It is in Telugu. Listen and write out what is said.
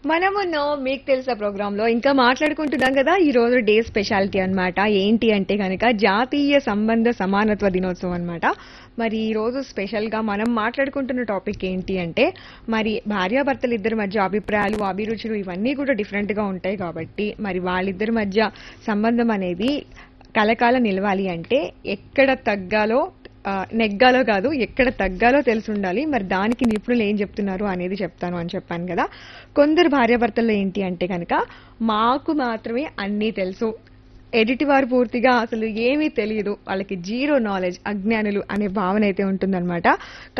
మనమున్నో మీకు తెలుసా ప్రోగ్రామ్ లో ఇంకా మాట్లాడుకుంటున్నాం కదా ఈ రోజు డే స్పెషాలిటీ అన్నమాట ఏంటి అంటే కనుక జాతీయ సంబంధ సమానత్వ దినోత్సవం అన్నమాట మరి ఈ రోజు స్పెషల్ గా మనం మాట్లాడుకుంటున్న టాపిక్ ఏంటి అంటే మరి భార్యాభర్తలు ఇద్దరి మధ్య అభిప్రాయాలు అభిరుచులు ఇవన్నీ కూడా డిఫరెంట్ గా ఉంటాయి కాబట్టి మరి వాళ్ళిద్దరి మధ్య సంబంధం అనేది కలకాలం నిలవాలి అంటే ఎక్కడ తగ్గాలో ఆ, నెగ్గాలో కాదు ఎక్కడ తగ్గాలో తెలిసి ఉండాలి మరి దానికి నిపుణులు ఏం చెప్తున్నారు అనేది చెప్తాను అని చెప్పాను కదా కొందరు భార్యాభర్తల్లో ఏంటి అంటే కనుక మాకు మాత్రమే అన్నీ తెలుసు ఎడిటి వారు పూర్తిగా అసలు ఏమీ తెలియదు వాళ్ళకి జీరో నాలెడ్జ్ అజ్ఞానులు అనే భావన అయితే ఉంటుందన్నమాట